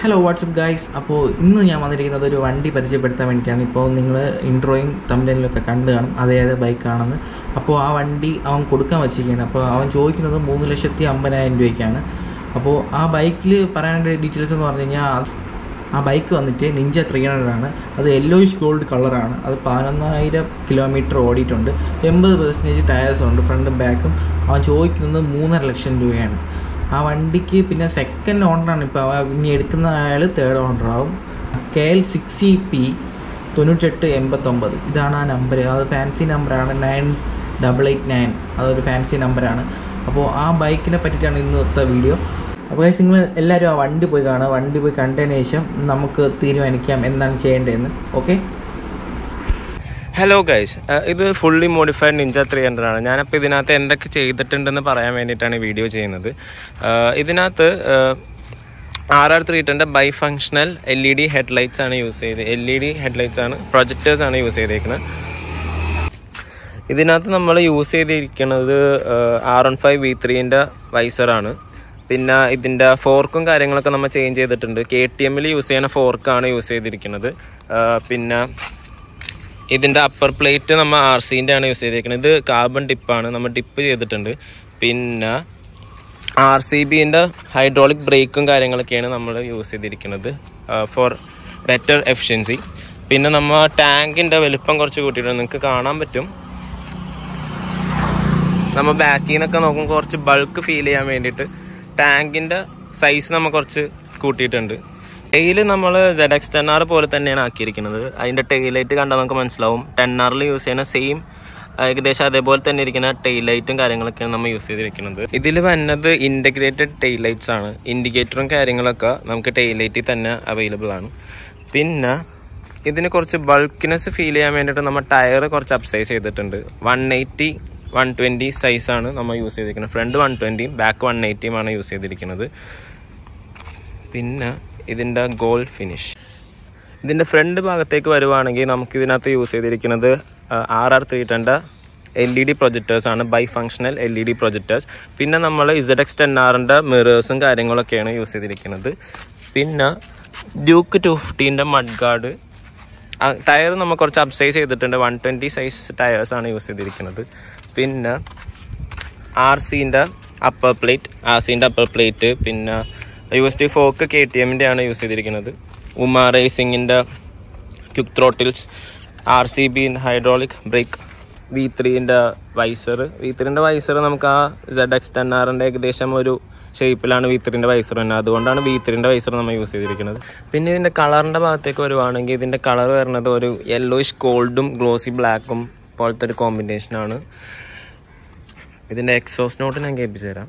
hello WhatsApp guys അപ്പോൾ ഇന്ന് ഞാൻ വന്നിരിക്കുന്നത് ഒരു വണ്ടി പരിചയപ്പെടുത്താൻ വേണ്ടിയിട്ടാണ് ഇപ്പോൾ നിങ്ങൾ ഇൻട്രോയും തമിഴിലൊക്കെ കണ്ടു കാണും അതേത് ബൈക്കാണെന്ന് അപ്പോൾ ആ വണ്ടി അവൻ കൊടുക്കാൻ വച്ചിരിക്കുകയാണ് അപ്പോൾ അവൻ ചോദിക്കുന്നത് മൂന്ന് ലക്ഷത്തി അമ്പതിനായിരം രൂപയ്ക്കാണ് അപ്പോൾ ആ ബൈക്കിൽ പറയാനുള്ള ഡീറ്റെയിൽസ് എന്ന് പറഞ്ഞു കഴിഞ്ഞാൽ ആ ബൈക്ക് വന്നിട്ട് നിഞ്ച ത്രീ ഹൺഡ്രഡ് ആണ് അത് യെല്ലോയിഷ് ഗോൾഡ് കളറാണ് അത് പതിനൊന്നായിരം കിലോമീറ്റർ ഓടിയിട്ടുണ്ട് എൺപത് പെർസെൻറ്റേജ് ടയേഴ്സ് ഉണ്ട് ഫ്രണ്ടും ബാക്കും അവൻ ചോദിക്കുന്നത് മൂന്നര ലക്ഷം രൂപയാണ് ആ വണ്ടിക്ക് പിന്നെ സെക്കൻഡ് ഓണറാണ് ഇപ്പോൾ ഇനി എടുക്കുന്ന അയാൾ തേർഡ് ഓണറാവും കെ എൽ സിക്സ്റ്റി പി തൊണ്ണൂറ്റെട്ട് എൺപത്തൊമ്പത് ഇതാണ് ആ നമ്പർ അത് ഫാൻസി നമ്പറാണ് നയൻ ഡബിൾ എയ്റ്റ് നയൻ അതൊരു ഫാൻസി നമ്പറാണ് അപ്പോൾ ആ ബൈക്കിനെ പറ്റിയിട്ടാണ് ഇന്നത്തെ വീഡിയോ അപ്പോൾ നിങ്ങൾ എല്ലാവരും ആ വണ്ടി പോയി കാണുക വണ്ടി പോയി കണ്ടതിന് ശേഷം നമുക്ക് തീരുമാനിക്കാം എന്താണ് ചെയ്യേണ്ടതെന്ന് ഓക്കെ ഹലോ ഗൈസ് ഇത് fully modified ninja three hundred ആണ് ഞാനപ്പോൾ ഇതിനകത്ത് എന്തൊക്കെ ചെയ്തിട്ടുണ്ടെന്ന് പറയാൻ വേണ്ടിയിട്ടാണ് ഈ വീഡിയോ ചെയ്യുന്നത് ആഹ് ഇതിനകത്ത് ആർ ആർ ത്രീ ടെൻ്റെ bi functional L E D headlights ആണ് യൂസ് ചെയ്ത് എൽ ഇ ഡി ഹെഡ്ലൈറ്റ്സ് ആണ് പ്രൊജക്ടേഴ്സ് ആണ് യൂസ് ചെയ്തേക്കുന്നത് ഇതിനകത്ത് നമ്മൾ യൂസ് ചെയ്തിരിക്കുന്നത് ആർ വൺ ഫൈവ് വി ത്രീൻ്റെ വൈസറാണ് പിന്നെ ഇതിൻ്റെ ഫോർക്കും കാര്യങ്ങളൊക്കെ നമ്മൾ ചേഞ്ച് ചെയ്തിട്ടുണ്ട് കെ ടി എമ്മിൽ യൂസ് ചെയ്യുന്ന ഫോർക്കാണ് യൂസ് ചെയ്തിരിക്കുന്നത് ആഹ് പിന്നെ ഇതിൻ്റെ അപ്പർ പ്ലേറ്റ് നമ്മൾ ആർ സീൻ്റെ ആണ് യൂസ് ചെയ്തിരിക്കുന്നത് ഇത് കാർബൺ ഡിപ്പാണ് നമ്മൾ ഡിപ്പ് ചെയ്തിട്ടുണ്ട് പിന്നെ ആർ സി ബിൻ്റെ ഹൈഡ്രോളിക് ബ്രേക്കും കാര്യങ്ങളൊക്കെയാണ് നമ്മൾ യൂസ് ചെയ്തിരിക്കുന്നത് ഫോർ ബെറ്റർ എഫിഷ്യൻസി പിന്നെ നമ്മൾ ടാങ്കിൻ്റെ വലുപ്പം കുറച്ച് കൂട്ടിയിട്ടുണ്ട് നിങ്ങൾക്ക് കാണാൻ പറ്റും നമ്മൾ ബാക്കിൽ നിന്നൊക്കെ നോക്കുമ്പോൾ കുറച്ച് ബൾക്ക് ഫീൽ ചെയ്യാൻ വേണ്ടിയിട്ട് ടാങ്കിൻ്റെ സൈസ് നമ്മൾ കുറച്ച് കൂട്ടിയിട്ടുണ്ട് ടെയിൽ നമ്മൾ സെഡ് എക്സ് ടെൻ ആർ പോലെ തന്നെയാണ് ആക്കിയിരിക്കുന്നത് അതിൻ്റെ ടെയിൽ ലൈറ്റ് കണ്ടാൽ നമുക്ക് മനസ്സിലാവും ടെൻ ആറിൽ യൂസ് ചെയ്യുന്ന സെയിം ഏകദേശം അതേപോലെ തന്നെ ഇരിക്കുന്ന ടെയിൽ ലൈറ്റും കാര്യങ്ങളൊക്കെയാണ് നമ്മൾ യൂസ് ചെയ്തിരിക്കുന്നത് ഇതിൽ വന്നത് ഇൻറ്റഗ്രേറ്റഡ് ടെയിൽ ലൈറ്റ്സ് ആണ് ഇൻഡിക്കേറ്ററും കാര്യങ്ങളൊക്കെ നമുക്ക് ടെയിൽ ലൈറ്റിൽ തന്നെ അവൈലബിൾ ആണ് പിന്നെ ഇതിന് കുറച്ച് ബൾക്കിനെസ് ഫീൽ ചെയ്യാൻ വേണ്ടിയിട്ട് നമ്മൾ ടയർ കുറച്ച് അപ്സൈസ് ചെയ്തിട്ടുണ്ട് വൺ എയ്റ്റി വൺ ട്വൻറ്റി സൈസാണ് നമ്മൾ യൂസ് ചെയ്തിരിക്കുന്നത് ഫ്രണ്ട് വൺ ട്വൻറ്റിയും ബാക്ക് വൺ എയ്റ്റിയുമാണ് യൂസ് ചെയ്തിരിക്കുന്നത് പിന്നെ ഇതിൻ്റെ ഗോൾ ഫിനിഷ് ഇതിൻ്റെ ഫ്രണ്ട് ഭാഗത്തേക്ക് വരുവാണെങ്കിൽ നമുക്ക് ഇതിനകത്ത് യൂസ് ചെയ്തിരിക്കുന്നത് ആർ ആർ ത്രീ ടെൻ്റെ എൽ ഇ ഡി പ്രൊജക്ടേഴ്സ് ആണ് bi functional L E D projectors പിന്നെ നമ്മൾ ഇസഡ് എക്സ് ടെൻ ആറിൻ്റെ മിറേഴ്സും കാര്യങ്ങളൊക്കെയാണ് യൂസ് ചെയ്തിരിക്കുന്നത് പിന്നെ ഡ്യൂക്ക് ടു ഫിഫ്റ്റീൻ്റെ മഡ് ഗാർഡ് ടയർ നമ്മൾ കുറച്ച് അപ്സൈസ് ചെയ്തിട്ടുണ്ട് വൺ ട്വൻറ്റി സൈസ് ടയേഴ്സാണ് യൂസ് ചെയ്തിരിക്കുന്നത് പിന്നെ ആർ സീൻ്റെ അപ്പർ പ്ലേറ്റ് ആർ സീൻ്റെ അപ്പർ പ്ലേറ്റ് പിന്നെ U S T fork K T എമ്മിൻ്റെ ആണ് യൂസ് ചെയ്തിരിക്കുന്നത് ഉമാ റേസിങ്ങിൻ്റെ quick throttles R C B hydraulic brake V ത്രീൻ്റെ വൈസർ വി ത്രീൻ്റെ വൈസർ നമുക്ക് ആ സെഡ് എക്സ് ടെൻ ആറിൻ്റെ ഏകദേശം ഒരു ഷേപ്പിലാണ് വി ത്രീൻ്റെ വൈസർ തന്നെ അതുകൊണ്ടാണ് വി ത്രീൻ്റെ വൈസർ നമ്മൾ യൂസ് ചെയ്തിരിക്കുന്നത് പിന്നെ ഇതിൻ്റെ കളറിൻ്റെ ഭാഗത്തേക്ക് വരുവാണെങ്കിൽ ഇതിൻ്റെ കളർ വരുന്നത് ഒരു യെല്ലോയിഷ് ഗോൾഡും ഗ്ലോസി ബ്ലാക്കും പോലത്തെ ഒരു കോമ്പിനേഷനാണ് ഇതിൻ്റെ എക്സോസ് നോട്ട് ഞാൻ കേൾപ്പിച്ചു തരാം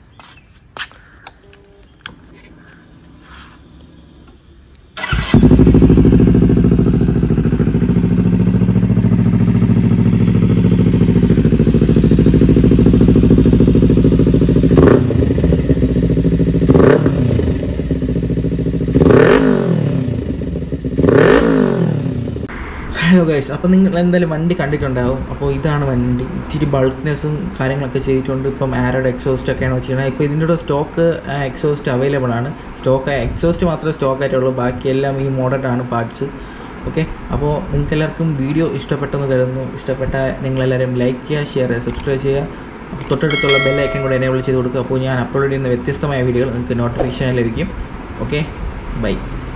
ഹലോ ഗൈസ് അപ്പോൾ നിങ്ങൾ എന്തായാലും വണ്ടി കണ്ടിട്ടുണ്ടാവും അപ്പോൾ ഇതാണ് വണ്ടി ഇച്ചിരി ബൾക്ക്നെസ്സും കാര്യങ്ങളൊക്കെ ചെയ്തിട്ടുണ്ട് ഇപ്പം ആരോടെ എക്സോസ്റ്റ് ഒക്കെയാണ് വെച്ചിരിക്കുന്നത് ഇപ്പോൾ ഇതിൻ്റെ കൂടെ സ്റ്റോക്ക് എക്സോസ്റ്റ് അവൈലബിൾ ആണ് സ്റ്റോക്ക് എക്സോസ്റ്റ് മാത്രമേ സ്റ്റോക്ക് ആയിട്ടുള്ളൂ ബാക്കി എല്ലാം ഈ മോഡലാണ് പാർട്സ് ഓക്കെ അപ്പോൾ നിങ്ങൾക്ക് എല്ലാവർക്കും വീഡിയോ ഇഷ്ടപ്പെട്ടെന്ന് കരുതുന്നു ഇഷ്ടപ്പെട്ട നിങ്ങളെല്ലാവരും ലൈക്ക് ചെയ്യുക ഷെയർ ചെയ്യുക സബ്സ്ക്രൈബ് ചെയ്യുക തൊട്ടടുത്തുള്ള ബെല്ലൈക്കൻ കൂടെ എനേബിൾ ചെയ്ത് കൊടുക്കുക അപ്പോൾ ഞാൻ അപ്ലോഡ് ചെയ്യുന്ന വ്യത്യസ്തമായ വീഡിയോകൾ നിങ്ങൾക്ക് നോട്ടിഫിക്കേഷൻ ലഭിക്കും ഓക്കെ ബൈ